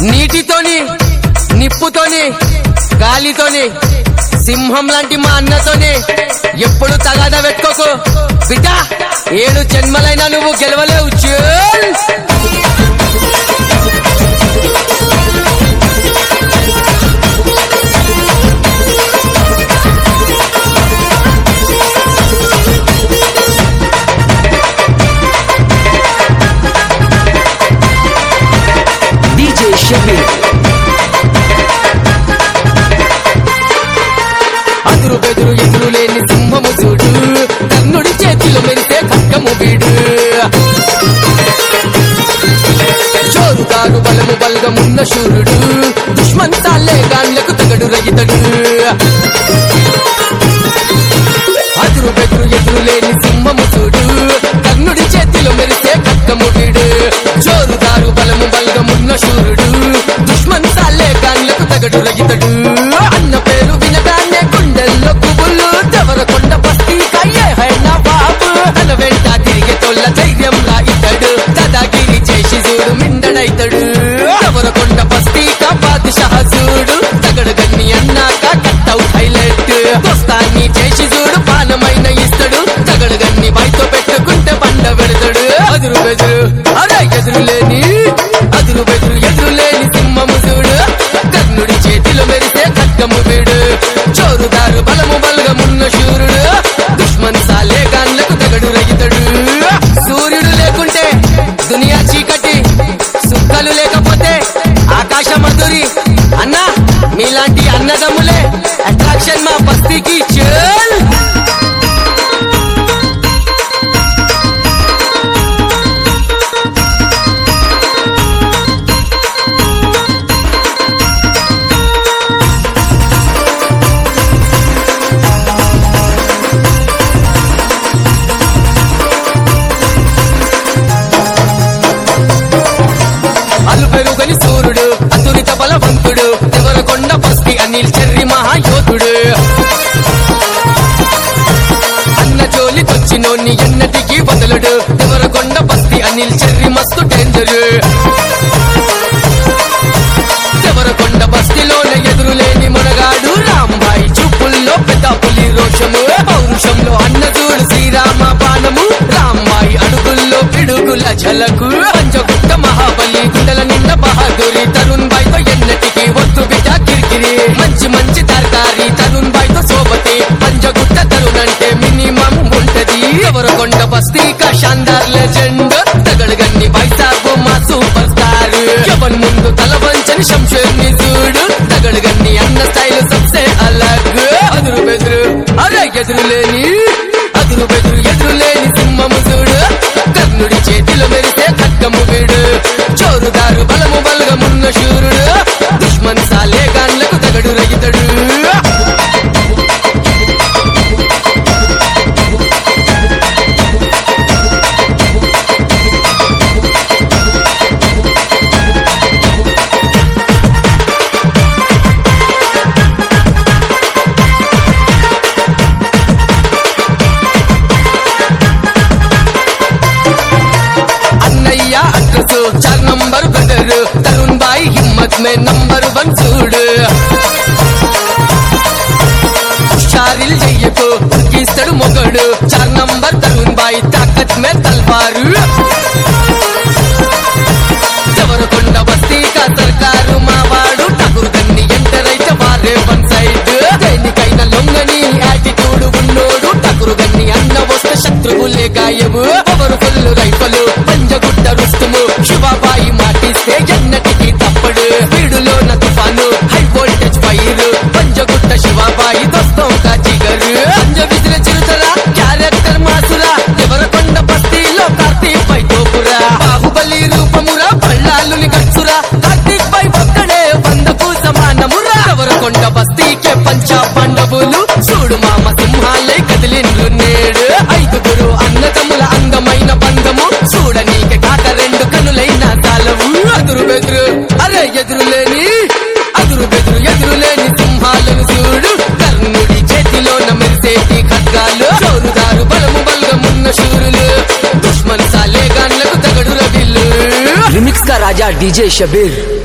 నీటితోని నిప్పుతోని గాలితోని సింహం లాంటి మా అన్నతోని ఎప్పుడు తగాద పెట్టుకోకు బిడ్డ ఏడు జన్మలైనా నువ్వు గెలవలేవు చూల్ DJ Shabir. అదురు బెదురు ఎదురు లేని సింహము చూడు కర్ణుడి చేతిలో మెరిసే ఖడ్గము వీడు చోరుగారు బలము బల్గమున్న శూరుడు దుష్మన్ తాలే గాన్లకు తగడు రగితడు అదురు బెదురు ఎదురు లేని సింహము చూడు కర్ణుడి చేతిలో మెరిసే ఖడ్గము వీడు చోరుగారు బలము బల్గమున్న శూరుడు దుష్మన్ తాలే గాన్లకు తగడు రగితడు అన్న పేరు వినగానే గుండెల్లో కుబులు దేవరకొండ బస్తీ కయ్యే హైనా బాబు తన వెంట తిరిగే తొల్ల ధైర్యంలా ఇతడు దాదాగిరి చేసి చూడు మిండడైతడు దేవరకొండ బస్తీ కా బాదుషా చూడు తగడు గన్ని అన్నాక కట్టౌట్ హైలైట్ దోస్తాన్ని చేసి చూడు పానమైన ఇస్తాడు తగడు గన్ని బయట పెట్టుకుంటే బండ పెడతాడు అదురు బెదురు అరే ఎదురు లేని అదురు బెదురు ఎదురు లేని సింహము చూడు కర్ణుడి చేతిలో మెరిసే ఖడ్గము వీడు చోరుదారు బలము బలగమున్న శూరుడు దుష్మన్ సాలే గాన్లకు తగడు రగితడు సూర్యుడు లేకుంటే దునియా చీకటి సుక్కలు లేకపోతే ఆకాశ మధురి అన్నా మీలాంటి అన్నదమ్ములే అట్రాక్షన్ మా బస్తీకి చేల్ అల్లు పెరుగని సూర్యుడు అతురిత బలవంతుడు దేవరకొండ బస్తి అనిల్ చెర్రి మహాయోధుడు అన్న జోలికొచ్చినోన్ని ఎన్నటికీ వదలడు దేవరకొండ బస్తి అనిల్ చెర్రి మస్తు డేంజర్ దేవరకొండ బస్తిలోన ఎదురులేని మునగాడు రాంబాయి చూపుల్లో పెద్ద పులి రోషము పౌరుషంలో అన్నదూడు శ్రీరామ బాణము రాంబాయి అడుగుల్లో పిడుగుల ఝలకు పంచగుట్ట మహాబలి గుండెల నిండా బహాదురి తరుణ్ బాయ్ తో ఎన్నటికి వద్దు బిడ్డ కిరికిరి మంచి మంచి తరకారి తరుణ్ బాయ్ తో సోబతి పంచగుట్ట తరుణ్ అంటే మినిమం ఉంటది దేవరకొండ బస్తీ కా షాందార్ లెజెండ్ తగడగన్ని బైసాబు మా సూపర్ స్టార్ ఎవరి ముందు తల వంచని శంషేర్ని చూడు తగడగన్ని అన్న స్టైల్ సబ్సే అలగ్ అదురు బెదురు అరే ఎదురు లేని అదురు బెదురు ఎదురు లేని సింహము చూడు కర్ణుడి చేతిలో మెరిసే ఖడ్గము వీడు చోరుదారు బలము బలగమున్న శూరుడు దుష్మన్ సాలే గాన్లకు తగడు రగితడు అన్నయ్య అడ్రస్ చార్ నంబర్ బ్రదర్ తరుణ్ బాయ్ హిమ్మత్ మే నంబర్ వన్ చూడు హుషారిల్ చెయ్యకు గీస్తాడు మొగడు చార్ నంబర్ తరుణ్ బాయ్ తాకత్ మే తల్వారు ఎవరకొండ బస్తీ కా సర్కారు మావాడు టకురు గన్ని ఎంటర్ అయితే వారే వన్ సైడ్ దేనికైనా లొంగని యాటిట్యూడ్ ఉన్నోడు టకురు గన్ని అన్న వస్తే శత్రువులే గాయము ఎవరు ఫుల్ రైఫలు పంజగుట్ట రుస్తుము శివాబాయి మాటిస్తే ఎన్నటికి తప్పడు వీడులో నా తుఫాను హై వోల్టేజ్ ఫైర్ పంజగుట్ట శివాబాయి దోస్తం కా జిగరు పంజ విసిరే చిరుతరా క్యారెక్టర్ మాసురా ఎవరకొండ బస్తీలో కార్తీక్ పై తోపురా బాహుబలి రూపమురా పళ్ళాలుని కచ్చురా కార్తీక్ పై ఒక్కడే వందకు సమానమురా ఎవరకొండ బస్తీకే పంచ పాండవులు చూడు మామ సింహాలై కదిలిండ్రు నేడు ఐదుగురు అన్నదమ్ముల అందమైన బంధము చూడనీకే కాక రెండు కనులైన తాలవు అదురు బెదురు అరే ఎదురు లేని అదురు బెదురు ఎదురు లేని సింహాలను చూడు కర్ణుడి చేతిలో మెరిసేటి ఖడ్గాలు చోరుదారు బలము బలగమున్న శూరులు దుష్మన్ సాలే గాన్లకు తగడు రవిల్లు Remix का राजा DJ शबीर